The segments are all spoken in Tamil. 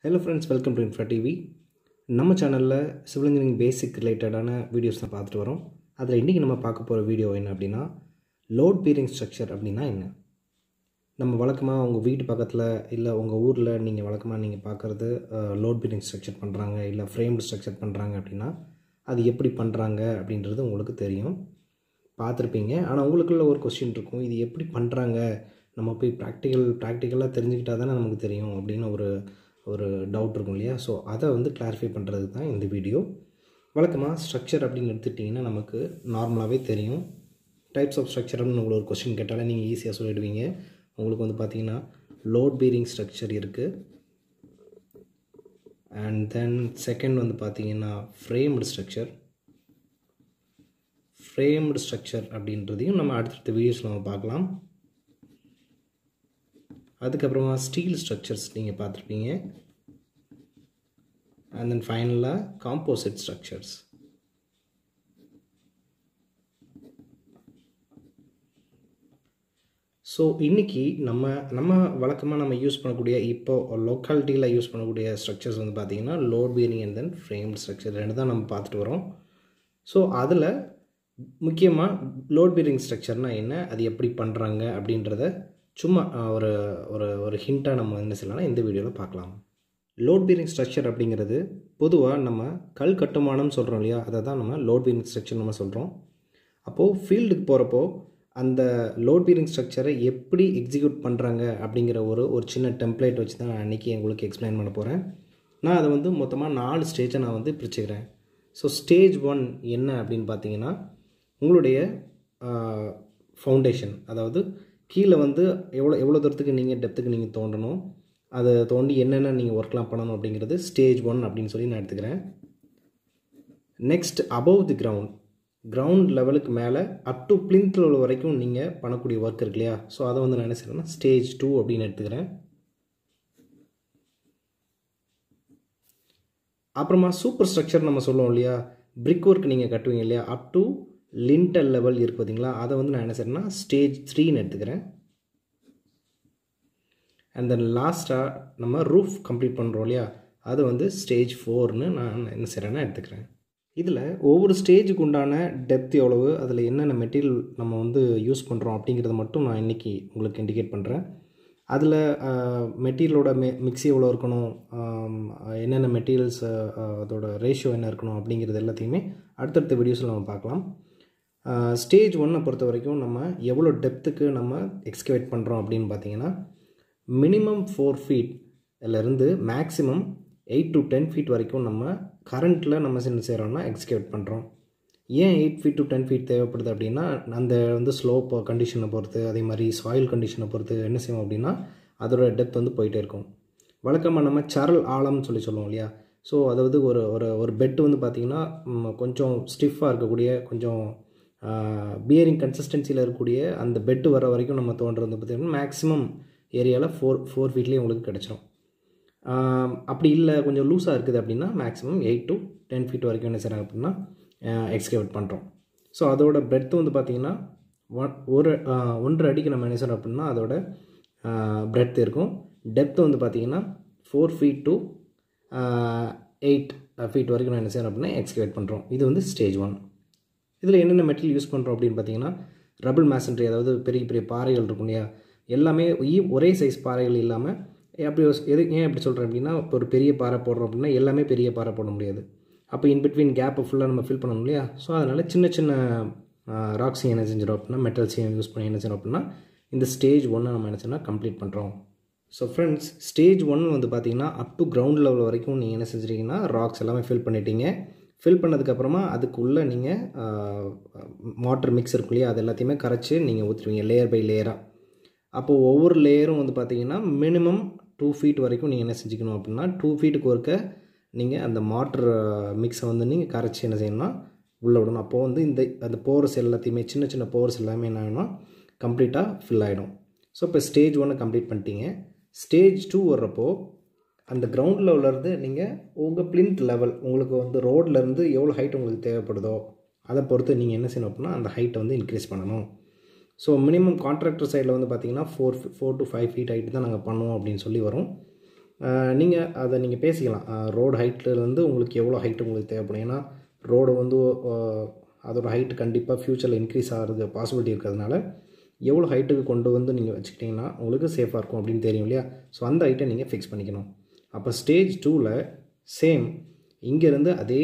hello friends welcome to Infra TV நம்ம சேனலில் சிவில் இன்ஜினியரிங் பேசிக் ரிலேட்டடான வீடியோஸ் தான் பார்த்துட்டு வரோம் அதில் இன்றைக்கி நம்ம பார்க்க போகிற வீடியோ என்ன அப்படின்னா லோட் பீரிங் ஸ்ட்ரக்சர் அப்படின்னா என்ன நம்ம வழக்கமாக உங்கள் வீட்டு பக்கத்தில் இல்லை உங்கள் ஊரில் நீங்கள் வழக்கமாக நீங்கள் பார்க்குறது லோட் பீரிங் ஸ்ட்ரக்சர் பண்ணுறாங்க இல்லை ஃப்ரேம்டு ஸ்ட்ரக்சர் பண்ணுறாங்க அப்படின்னா அது எப்படி பண்ணுறாங்க அப்படின்றது உங்களுக்கு தெரியும் பார்த்துருப்பீங்க ஆனால் உங்களுக்குள்ள ஒரு கொஸ்டின் இருக்கும் இது எப்படி பண்ணுறாங்க நம்ம போய் ப்ராக்டிக்கல் ப்ராக்டிக்கலாக தெரிஞ்சுக்கிட்டா தானே நமக்கு தெரியும் அப்படின்னு ஒரு ஒரு டவுட் இருக்கும் இல்லையா ஸோ அதை வந்து கிளாரிஃபை பண்ணுறதுக்கு தான் இந்த வீடியோ வழக்கமாக ஸ்ட்ரக்சர் அப்படின்னு எடுத்துட்டிங்கன்னா நமக்கு நார்மலாகவே தெரியும் டைப்ஸ் ஆஃப் ஸ்ட்ரக்சர்னு உங்களுக்கு ஒரு கொஸ்டின் கேட்டாலே நீங்கள் ஈஸியாக சொல்லிடுவீங்க உங்களுக்கு வந்து பார்த்தீங்கன்னா லோட் பீரிங் ஸ்ட்ரக்சர் இருக்குது அண்ட் தென் செகண்ட் வந்து பார்த்தீங்கன்னா ஃப்ரேம்டு ஸ்ட்ரக்சர் ஃப்ரேம்டு ஸ்ட்ரக்சர் அப்படின்றதையும் நம்ம அடுத்தடுத்த வீடியோஸில் நம்ம பார்க்கலாம் அதுக்கப்புறமா ஸ்டீல் ஸ்ட்ரக்சர்ஸ் நீங்கள் பார்த்துருப்பீங்க அண்ட் தென் ஃபைனலாக காம்போசிட் ஸ்ட்ரக்சர்ஸ் ஸோ இன்றைக்கி நம்ம நம்ம வழக்கமாக நம்ம யூஸ் பண்ணக்கூடிய இப்போ லோக்காலிட்டியில் யூஸ் பண்ணக்கூடிய ஸ்ட்ரக்சர்ஸ் வந்து பார்த்திங்கன்னா load bearing and then frame structure ரெண்டு தான் நம்ம பார்த்துட்டு வரோம் ஸோ அதில் முக்கியமாக லோட் பியரிங் ஸ்ட்ரக்சர்னால் என்ன அது எப்படி பண்ணுறாங்க அப்படின்றத சும்மா ஒரு ஒரு ஒரு ஹிண்ட்டாக நம்ம என்ன செய்யலாம்னா இந்த வீடியோவில் பார்க்கலாம் லோட் பீரிங் ஸ்ட்ரக்சர் அப்படிங்கிறது பொதுவாக நம்ம கல் கட்டுமானம் சொல்கிறோம் இல்லையா அதை தான் நம்ம லோட் பீரிங் ஸ்ட்ரக்சர் நம்ம சொல்கிறோம் அப்போது ஃபீல்டுக்கு போகிறப்போ அந்த லோட் பீரிங் ஸ்ட்ரக்சரை எப்படி எக்ஸிக்யூட் பண்ணுறாங்க அப்படிங்கிற ஒரு ஒரு சின்ன டெம்ப்ளேட் வச்சு தான் நான் அன்றைக்கி உங்களுக்கு எக்ஸ்பிளைன் பண்ண போகிறேன் நான் அதை வந்து மொத்தமாக நாலு ஸ்டேஜை நான் வந்து பிரிச்சுக்கிறேன் ஸோ ஸ்டேஜ் ஒன் என்ன அப்படின்னு பார்த்தீங்கன்னா உங்களுடைய ஃபவுண்டேஷன் அதாவது கீழே வந்து எவ்வளோ எவ்வளோ தூரத்துக்கு நீங்கள் டெப்த்துக்கு நீங்கள் தோண்டணும் அதை தோண்டி என்னென்ன நீங்கள் ஒர்க்லாம் பண்ணணும் அப்படிங்கிறது ஸ்டேஜ் ஒன் அப்படின்னு சொல்லி நான் எடுத்துக்கிறேன் next above the ground ground லெவலுக்கு மேலே அப் டு பிளிந்த் லெவல் வரைக்கும் நீங்கள் பண்ணக்கூடிய ஒர்க் இருக்கு இல்லையா ஸோ அதை வந்து நான் என்ன செய்யறேன்னா ஸ்டேஜ் டூ அப்படின்னு எடுத்துக்கிறேன் அப்புறமா சூப்பர் ஸ்ட்ரக்சர் நம்ம சொல்லுவோம் இல்லையா பிரிக் ஒர்க் நீங்கள் கட்டுவீங்க இல்லையா அப் டு லிண்டல் லெவல் இருக்குது பார்த்தீங்களா அதை வந்து நான் என்ன செய்கிறேன்னா ஸ்டேஜ் த்ரீன்னு எடுத்துக்கிறேன் அண்ட் தென் லாஸ்ட்டாக நம்ம ரூஃப் கம்ப்ளீட் பண்ணுறோம் இல்லையா அது வந்து ஸ்டேஜ் ஃபோர்னு நான் என்ன செய்கிறேன்னா எடுத்துக்கிறேன் இதில் ஒவ்வொரு ஸ்டேஜுக்கு உண்டான டெப்த் எவ்வளவு அதில் என்னென்ன மெட்டீரியல் நம்ம வந்து யூஸ் பண்ணுறோம் அப்படிங்கிறத மட்டும் நான் இன்றைக்கி உங்களுக்கு இண்டிகேட் பண்ணுறேன் அதில் மெட்டீரியலோட மெ மிக்ஸி எவ்வளோ இருக்கணும் என்னென்ன மெட்டீரியல்ஸ் அதோட ரேஷியோ என்ன இருக்கணும் அப்படிங்கிறது எல்லாத்தையுமே அடுத்தடுத்த வீடியோஸில் நம்ம பார்க்கலாம் ஸ்டேஜ் ஒன்னை பொறுத்த வரைக்கும் நம்ம எவ்வளோ டெப்த்துக்கு நம்ம எக்ஸ்கவேட் பண்ணுறோம் அப்படின்னு பார்த்தீங்கன்னா மினிமம் ஃபோர் ஃபீட்லேருந்து maximum eight to ten feet வரைக்கும் நம்ம கரண்ட்டில் நம்ம என்ன செய்கிறோம்னா எக்ஸ்கவேட் பண்ணுறோம் ஏன் eight feet to ten feet தேவைப்படுது அப்படின்னா அந்த வந்து ஸ்லோப் கண்டிஷனை பொறுத்து அதே மாதிரி சாயில் கண்டிஷனை பொறுத்து என்ன செய்வோம் அப்படின்னா அதோட டெப்த் வந்து போயிட்டே இருக்கும் வழக்கமாக நம்ம சரல் ஆழம்னு சொல்லி சொல்லுவோம் இல்லையா ஸோ அதாவது ஒரு ஒரு ஒரு பெட்டு வந்து பார்த்திங்கன்னா கொஞ்சம் ஸ்டிஃபாக இருக்கக்கூடிய கொஞ்சம் பியரிங் கன்சிஸ்டன்சியில் இருக்கக்கூடிய அந்த பெட்டு வர வரைக்கும் நம்ம தோன்றது வந்து பார்த்திங்கன்னா மேக்ஸிமம் ஏரியாவில் ஃபோர் ஃபோர் ஃபீட்லேயே உங்களுக்கு கிடச்சிரும் அப்படி இல்லை கொஞ்சம் லூஸாக இருக்குது அப்படின்னா maximum eight to ten feet வரைக்கும் என்ன செய்கிறாங்க அப்படின்னா எக்ஸ்கவேட் பண்ணுறோம் ஸோ அதோட பிரெத்து வந்து பார்த்திங்கன்னா ஒன் ஒரு ஒன்றரை அடிக்கு நம்ம என்ன செய்கிறோம் அப்படின்னா அதோட பிரெத் இருக்கும் டெப்த்து வந்து பார்த்திங்கன்னா four feet to eight feet வரைக்கும் நான் என்ன செய்கிறோம் அப்படின்னா எக்ஸ்கவேட் பண்ணுறோம் இது வந்து ஸ்டேஜ் ஒன் இதில் என்னென்ன மெட்டீரியல் யூஸ் பண்ணுறோம் அப்படின்னு பார்த்தீங்கன்னா ரபிள் மேசன்ட்ரி அதாவது பெரிய பெரிய பாறைகள் இருக்கும் இல்லையா எல்லாமே ஒரே சைஸ் பாறைகள் இல்லாமல் அப்படி எது ஏன் எப்படி சொல்கிறேன் அப்படின்னா இப்போ ஒரு பெரிய பாறை போடுறோம் அப்படின்னா எல்லாமே பெரிய பாறை போட முடியாது அப்போ இன் பிட்வீன் கேப்பை ஃபுல்லாக நம்ம ஃபில் பண்ணணும் இல்லையா ஸோ அதனால் சின்ன சின்ன ராக்ஸையும் என்ன செஞ்சிடும் அப்படின்னா மெட்டல்ஸையும் யூஸ் பண்ணி என்ன செய்யணும் அப்படின்னா இந்த ஸ்டேஜ் ஒன்னை நம்ம என்ன செய்யணும் கம்ப்ளீட் பண்ணுறோம் ஸோ ஃப்ரெண்ட்ஸ் ஸ்டேஜ் ஒன் வந்து பார்த்தீங்கன்னா அப் டு கிரவுண்ட் லெவல் வரைக்கும் நீங்கள் என்ன செஞ்சுருக்கீங்கன்னா ராக்ஸ் எல்லாமே ஃபில் பண்ணிட்டீங்க ஃபில் பண்ணதுக்கப்புறமா அதுக்குள்ளே நீங்கள் வாட்டர் மிக்ஸ் இருக்கும் இல்லையா அது எல்லாத்தையுமே கரைச்சி நீங்கள் ஊற்றுருவீங்க லேயர் பை லேயராக அப்போது ஒவ்வொரு லேயரும் வந்து பார்த்திங்கன்னா மினிமம் டூ ஃபீட் வரைக்கும் நீங்கள் என்ன செஞ்சுக்கணும் அப்படின்னா டூ ஃபீட்டுக்கு ஒருக்க நீங்கள் அந்த மாட்டர் மிக்ஸை வந்து நீங்கள் கரைச்சி என்ன செய்யணும்னா உள்ளே விடணும் அப்போது வந்து இந்த அந்த போர்ஸ் எல்லாத்தையுமே சின்ன சின்ன போர்ஸ் எல்லாமே என்ன ஆகணும் கம்ப்ளீட்டாக ஃபில் ஆகிடும் ஸோ இப்போ ஸ்டேஜ் ஒன்று கம்ப்ளீட் பண்ணிட்டீங்க ஸ்டேஜ் டூ வர்றப்போ அந்த கிரவுண்ட் லெவலேருந்து நீங்கள் உங்கள் பிளின்த் லெவல் உங்களுக்கு வந்து ரோட்லேருந்து எவ்வளோ ஹைட் உங்களுக்கு தேவைப்படுதோ அதை பொறுத்து நீங்கள் என்ன செய்யணும் அப்படின்னா அந்த ஹைட்டை வந்து இன்க்ரீஸ் பண்ணணும் ஸோ மினிமம் கான்ட்ராக்டர் சைடில் வந்து பார்த்திங்கன்னா four four to five feet height தான் நாங்கள் பண்ணுவோம் அப்படின்னு சொல்லி வரும் நீங்கள் அதை நீங்கள் பேசிக்கலாம் ரோடு ஹைட்லேருந்து உங்களுக்கு எவ்வளோ ஹைட் உங்களுக்கு தேவைப்படும் ஏன்னா ரோடு வந்து அஹ், அதோட ஹைட்டு கண்டிப்பாக ஃப்யூச்சரில் இன்க்ரீஸ் ஆகிறது பாசிபிலிட்டி இருக்கிறதுனால எவ்வளோ ஹைட்டுக்கு கொண்டு வந்து நீங்கள் வச்சுக்கிட்டிங்கன்னா உங்களுக்கு சேஃபாக இருக்கும் அப்படின்னு தெரியும் இல்லையா ஸோ அந்த ஹைட்டை நீங்கள் ஃபிக்ஸ் பண்ணிக்கணும் அப்போ ஸ்டேஜ் டூவில் சேம் இங்கேருந்து அதே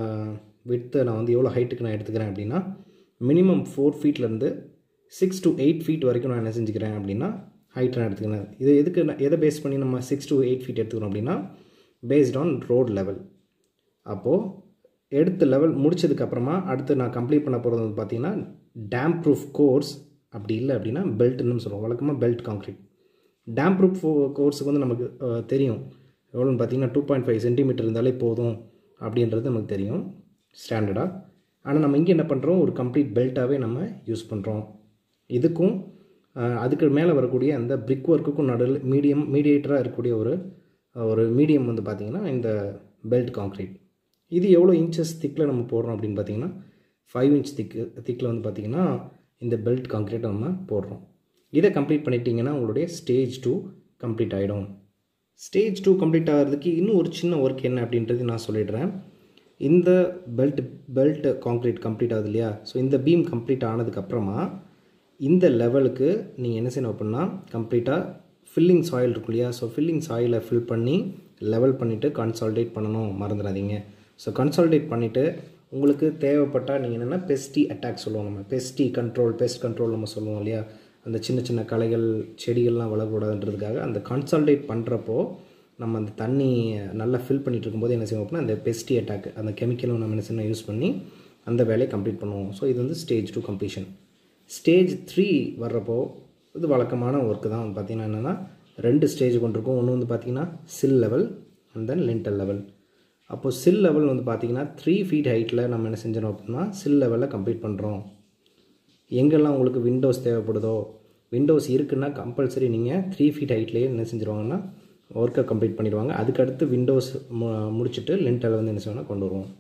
விட்த்தை நான் வந்து எவ்வளோ ஹைட்டுக்கு நான் எடுத்துக்கிறேன் அப்படின்னா மினிமம் ஃபோர் ஃபீட்லேருந்து சிக்ஸ் to எயிட் ஃபீட் வரைக்கும் நான் என்ன செஞ்சுக்கிறேன் அப்படின்னா ஹைட் நான் எடுத்துக்கிறேன் இது எதுக்கு நான் எதை பேஸ் பண்ணி நம்ம சிக்ஸ் to எயிட் ஃபீட் எடுத்துக்கிறோம் அப்படின்னா பேஸ்ட் ஆன் ரோட் லெவல் அப்போது எடுத்த லெவல் முடிச்சதுக்கப்புறமா அடுத்து நான் கம்ப்ளீட் பண்ண போகிறது வந்து பார்த்தீங்கன்னா டேம் ப்ரூஃப் கோர்ஸ் அப்படி இல்லை அப்படின்னா பெல்ட்னு சொல்லுவோம் வழக்கமாக பெல்ட் காங்க்ரீட் டேம் ப்ரூஃப் கோர்ஸுக்கு வந்து நமக்கு அஹ், தெரியும் எவ்வளோன்னு பார்த்தீங்கன்னா டூ பாயிண்ட் ஃபைவ் சென்டிமீட்டர் இருந்தாலே போதும் அப்படின்றது நமக்கு தெரியும் ஸ்டாண்டர்டாக ஆனால் நம்ம இங்கே என்ன பண்ணுறோம் ஒரு கம்ப்ளீட் பெல்ட்டாகவே நம்ம யூஸ் பண்ணுறோம் இதுக்கும் அஹ், அதுக்கு மேலே வரக்கூடிய அந்த பிரிக் ஒர்க்குக்கும் நடுவில் மீடியம் மீடியேட்டராக இருக்கக்கூடிய ஒரு ஒரு மீடியம் வந்து பார்த்திங்கன்னா இந்த பெல்ட் காங்க்ரீட் இது எவ்வளோ இன்ச்சஸ் திக்கில் நம்ம போடுறோம் அப்படின்னு பார்த்தீங்கன்னா ஃபைவ் இன்ச் திக்கு திக்கில் வந்து பார்த்திங்கன்னா இந்த பெல்ட் காங்க்ரீட்டை நம்ம போடுறோம் இதை கம்ப்ளீட் பண்ணிட்டீங்கன்னா உங்களுடைய ஸ்டேஜ் டூ கம்ப்ளீட் ஆகிடும் ஸ்டேஜ் டூ கம்ப்ளீட் ஆகிறதுக்கு இன்னும் ஒரு சின்ன ஒர்க் என்ன அப்படின்றது நான் சொல்லிடுறேன் இந்த பெல்ட் பெல்ட் காங்க்ரீட் கம்ப்ளீட் ஆகுது இல்லையா ஸோ இந்த பீம் கம்ப்ளீட் ஆனதுக்கப்புறமா இந்த லெவலுக்கு நீங்கள் என்ன செய்யணும் அப்படின்னா கம்ப்ளீட்டாக ஃபில்லிங் சாயில் இருக்கும் இல்லையா ஸோ ஃபில்லிங் சாயிலை ஃபில் பண்ணி லெவல் பண்ணிவிட்டு கன்சால்டேட் பண்ணணும் மறந்துடாதீங்க ஸோ கன்சால்டேட் பண்ணிவிட்டு உங்களுக்கு தேவைப்பட்டால் நீங்கள் என்னென்னா பெஸ்டி அட்டாக் சொல்லுவோம் நம்ம பெஸ்டி கண்ட்ரோல் பெஸ்ட் கண்ட்ரோல் நம்ம சொல்லுவோம் இல்லையா அந்த சின்ன சின்ன களைகள் செடிகள்லாம் வளரக்கூடாதுன்றதுக்காக அந்த கன்சால்டேட் பண்ணுறப்போ நம்ம அந்த தண்ணி நல்லா ஃபில் பண்ணிட்டு இருக்கும்போது என்ன செய்வோம் அப்படின்னா அந்த பெஸ்டி அட்டாக் அந்த கெமிக்கலும் நம்ம என்ன செய்யணும் யூஸ் பண்ணி அந்த வேலையை கம்ப்ளீட் பண்ணுவோம் ஸோ இது வந்து stage two completion stage three வர்றப்போ இது வழக்கமான ஒர்க்கு தான் வந்து பார்த்திங்கன்னா என்னென்னா ரெண்டு ஸ்டேஜ் கொண்டிருக்கும் ஒன்று வந்து பார்த்திங்கன்னா sill level and then lintel level அப்போது சில் லெவல் வந்து பார்த்திங்கன்னா த்ரீ ஃபீட் ஹைட்டில் நம்ம என்ன செஞ்சிடும் அப்படின்னா சில் லெவலில் கம்ப்ளீட் பண்ணுறோம் எங்கெல்லாம் உங்களுக்கு விண்டோஸ் தேவைப்படுதோ விண்டோஸ் இருக்குன்னா கம்பல்சரி நீங்கள் த்ரீ ஃபீட் ஹைட்லேயே என்ன செஞ்சுருவாங்கன்னா ஒர்க்கை கம்ப்ளீட் பண்ணிடுவாங்க அதுக்கடுத்து விண்டோஸ் மு முடிச்சுட்டு லிண்டல் வந்து என்ன செய்வாங்கன்னா கொண்டு வருவோம்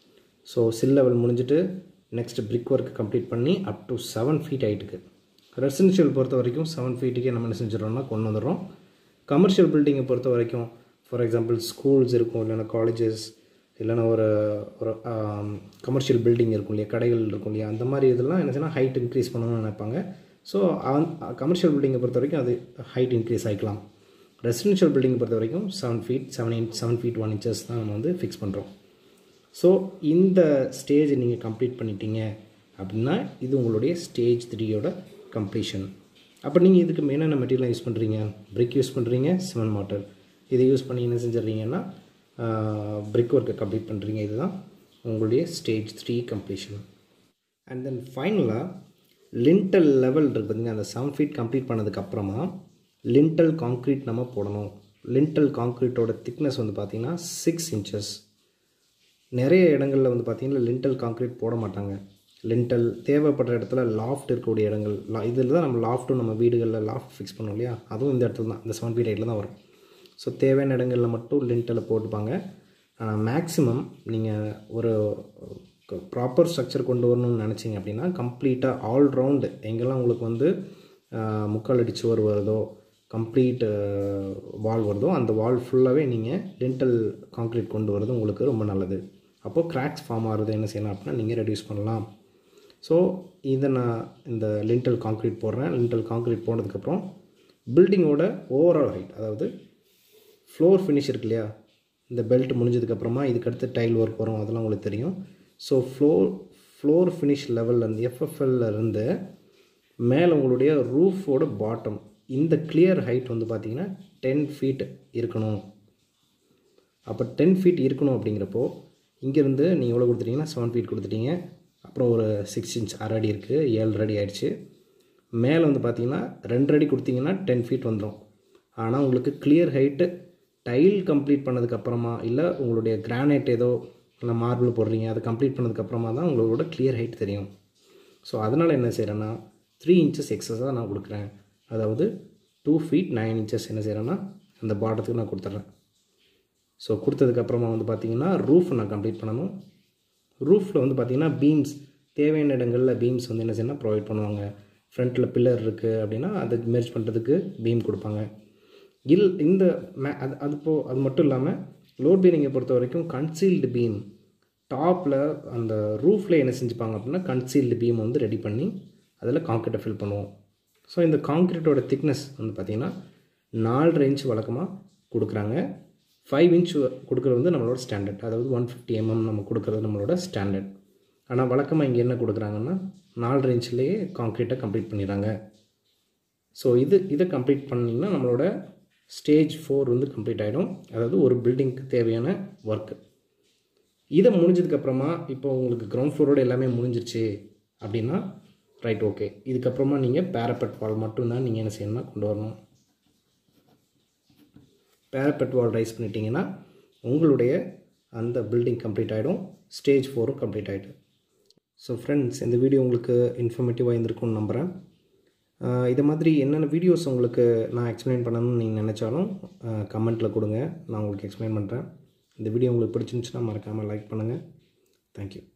ஸோ சில் லெவல் முடிஞ்சுட்டு நெக்ஸ்ட் பிரிக் ஒர்க் கம்ப்ளீட் பண்ணி அப் டு செவன் ஃபீட் ஹைட்டுக்கு ரெசிடென்ஷியல் பொறுத்த வரைக்கும் செவன் ஃபீட்டுக்கே நம்ம என்ன செஞ்சிடறோம்னா கொண்டு வந்துடுறோம் கமர்ஷியல் பில்டிங்கை பொறுத்த வரைக்கும் ஃபார் எக்ஸாம்பிள் ஸ்கூல்ஸ் இருக்கும் இல்லைன்னா காலேஜஸ் இல்லைன்னா ஒரு ஒரு கமர்ஷியல் பில்டிங் இருக்கும் இல்லையா கடைகள் இருக்கும் இல்லையா அந்த மாதிரி இதெல்லாம் என்ன செய்யணும் ஹைட் இன்க்ரீஸ் பண்ணணும்னு நினைப்பாங்க ஸோ கமர்ஷியல் பில்டிங்கை பொறுத்த வரைக்கும் அது ஹைட் இன்க்ரீஸ் ஆகிக்கலாம் ரெசிடென்ஷியல் பில்டிங்கை பொறுத்த வரைக்கும் seven feet seven inch seven feet one inches தான் நம்ம வந்து ஃபிக்ஸ் பண்ணுறோம் ஸோ இந்த ஸ்டேஜ் நீங்கள் கம்ப்ளீட் பண்ணிட்டீங்க அப்படின்னா இது உங்களுடைய ஸ்டேஜ் த்ரீயோட கம்ப்ளீஷன் அப்போ நீங்கள் இதுக்கு என்னென்ன மெட்டீரியல் யூஸ் பண்ணுறீங்க பிரிக் யூஸ் பண்ணுறீங்க சிமெண்ட் மாட்டர் இதை யூஸ் பண்ணி என்ன செஞ்சிடுறீங்கன்னா பிரிக் ஒர்க்கை கம்ப்ளீட் பண்ணுறீங்க இதுதான் உங்களுடைய stage three completion and then ஃபைனலாக லிண்டல் லெவல் இருக்குது பார்த்தீங்கன்னா அந்த செவன் ஃபீட் கம்ப்ளீட் பண்ணதுக்கப்புறமா லிண்டல் காங்க்ரீட் நம்ம போடணும் லிண்டல் காங்க்ரீட்டோட திக்னஸ் வந்து பார்த்திங்கன்னா சிக்ஸ் இன்ச்சஸ் நிறைய இடங்களில் வந்து பார்த்திங்கன்னா லிண்டல் காங்க்ரீட் போட மாட்டாங்க லிண்டல் தேவைப்படுற இடத்துல லாஃப்ட் இருக்கக்கூடிய இடங்கள் லா இதில் தான் நம்ம லாஃப்ட்டும் நம்ம வீடுகளில் லாஃப்ட் ஃபிக்ஸ் பண்ணோம் இல்லையா அதுவும் இந்த இடத்துல தான் இந்த செவன் ஃபீட் ஹைட்டில் தான் வரும் ஸோ தேவையான இடங்களில் மட்டும் லிண்டலை போட்டுப்பாங்க ஆனால் மேக்ஸிமம் நீங்கள் ஒரு ப்ராப்பர் ஸ்ட்ரக்சர் கொண்டு வரணும்னு நினச்சிங்க அப்படின்னா கம்ப்ளீட்டாக ஆல் ரவுண்டு எங்கெல்லாம் உங்களுக்கு வந்து ஆஹ், முக்கால் அடி சுவர் வருதோ கம்ப்ளீட் வால் வருதோ அந்த வால் ஃபுல்லாகவே நீங்கள் லிண்டல் காங்க்ரீட் கொண்டு வரது உங்களுக்கு ரொம்ப நல்லது அப்போது கிராக்ஸ் ஃபார்ம் ஆகிறது என்ன செய்யலாம் அப்படின்னா நீங்கள் ரெடியூஸ் பண்ணலாம் ஸோ இதை நான் இந்த லிண்டல் காங்க்ரீட் போடுறேன் லிண்டல் காங்க்ரீட் போனதுக்கப்புறம் பில்டிங்கோட ஓவரால் ஹைட் அதாவது ஃப்ளோர் ஃபினிஷ் இருக்கு இல்லையா இந்த பெல்ட் முடிஞ்சதுக்கப்புறமா இதுக்கடுத்து டைல் ஒர்க் வரும் அதெல்லாம் உங்களுக்கு தெரியும் ஸோ ஃப்ளோர் ஃப்ளோர் ஃபினிஷ் லெவல்லேருந்து எஃப்எஃப்எல்ல இருந்து மேலே உங்களுடைய ரூஃபோட பாட்டம் இந்த கிளியர் ஹைட் வந்து பார்த்தீங்கன்னா டென் ஃபீட் இருக்கணும் அப்போ டென் ஃபீட் இருக்கணும் அப்படிங்கிறப்போ இங்கேருந்து நீங்கள் எவ்வளோ கொடுத்துட்டீங்கன்னா செவன் ஃபீட் கொடுத்துட்டீங்க அப்புறம் ஒரு சிக்ஸ் இன்ச் அரை அடி இருக்குது ஏழு அடி ஆயிடுச்சு மேலே வந்து பார்த்தீங்கன்னா ரெண்டு அடி கொடுத்தீங்கன்னா டென் ஃபீட் வந்துடும் ஆனால் உங்களுக்கு கிளியர் ஹைட்டு டைல் கம்ப்ளீட் பண்ணதுக்கப்புறமா இல்லை உங்களுடைய கிரானைட் ஏதோ இல்லை மார்பிள் போடுறீங்க அதை கம்ப்ளீட் பண்ணதுக்கப்புறமா தான் உங்களோட கிளியர் ஹைட் தெரியும் ஸோ அதனால் என்ன செய்கிறேன்னா த்ரீ இன்ச்சஸ் எக்ஸஸாக நான் கொடுக்குறேன் அதாவது டூ ஃபீட் நைன் இன்ச்சஸ் என்ன செய்கிறேன்னா அந்த பாட்டத்துக்கு நான் கொடுத்துட்றேன் ஸோ கொடுத்ததுக்கப்புறமா வந்து பார்த்தீங்கன்னா ரூஃப் நான் கம்ப்ளீட் பண்ணணும் ரூஃபில் வந்து பார்த்தீங்கன்னா பீம்ஸ் தேவையான இடங்களில் பீம்ஸ் வந்து என்ன செய்யணும் ப்ரொவைட் பண்ணுவாங்க ஃப்ரண்ட்டில் பில்லர் இருக்குது அப்படின்னா அதை மெர்ஜ் பண்ணுறதுக்கு பீம் கொடுப்பாங்க இல் இந்த மே அது அது போ அது மட்டும் இல்லாமல் லோட் பீரிங்கை பொறுத்த வரைக்கும் கன்சீல்டு பீம் டாப்பில் அந்த ரூஃபில் என்ன செஞ்சுப்பாங்க அப்படின்னா கன்சீல்டு பீம் வந்து ரெடி பண்ணி அதில் காங்க்ரீட்டை ஃபில் பண்ணுவோம் ஸோ இந்த காங்க்ரீட்டோட திக்னஸ் வந்து பார்த்திங்கன்னா நாலு இன்ச் வழக்கமாக கொடுக்குறாங்க ஃபைவ் இன்ச் கொடுக்குறது வந்து நம்மளோட ஸ்டாண்டர்ட் அதாவது ஒன் ஃபிஃப்டி எம்எம் நம்ம கொடுக்குறது நம்மளோட ஸ்டாண்டர்ட் ஆனால் வழக்கமாக இங்கே என்ன கொடுக்குறாங்கன்னா நாலு இன்ச்லேயே காங்க்ரீட்டை கம்ப்ளீட் பண்ணிடுறாங்க ஸோ இது இதை கம்ப்ளீட் பண்ணிங்கன்னா நம்மளோட ஸ்டேஜ் ஃபோர் வந்து கம்ப்ளீட் ஆகிடும் அதாவது ஒரு பில்டிங்க்கு தேவையான ஒர்க்கு இதை முடிஞ்சதுக்கப்புறமா இப்போ உங்களுக்கு கிரவுண்ட் ஃப்ளோரோட எல்லாமே முடிஞ்சிருச்சு அப்படின்னா ரைட் ஓகே இதுக்கப்புறமா நீங்கள் பேரப்பட் வால் மட்டும்தான் நீங்கள் என்ன செய்யணும்னா கொண்டு வரணும் பேரப்பட் வால் ரைஸ் பண்ணிட்டீங்கன்னா உங்களுடைய அந்த பில்டிங் கம்ப்ளீட் ஆகிடும் ஸ்டேஜ் ஃபோரும் கம்ப்ளீட் ஆகிடும் ஸோ ஃப்ரெண்ட்ஸ் இந்த வீடியோ உங்களுக்கு இன்ஃபர்மேட்டிவாக இருந்திருக்கும்னு நம்புகிறேன் இதை மாதிரி என்னென்ன வீடியோஸ் உங்களுக்கு நான் எக்ஸ்பிளைன் பண்ணணும்னு நீங்கள் நினச்சாலும் கமெண்ட்டில் கொடுங்க நான் உங்களுக்கு எக்ஸ்பிளைன் பண்ணுறேன் இந்த வீடியோ உங்களுக்கு பிடிச்சிருந்துச்சுன்னா மறக்காமல் லைக் பண்ணுங்கள் தேங்க்யூ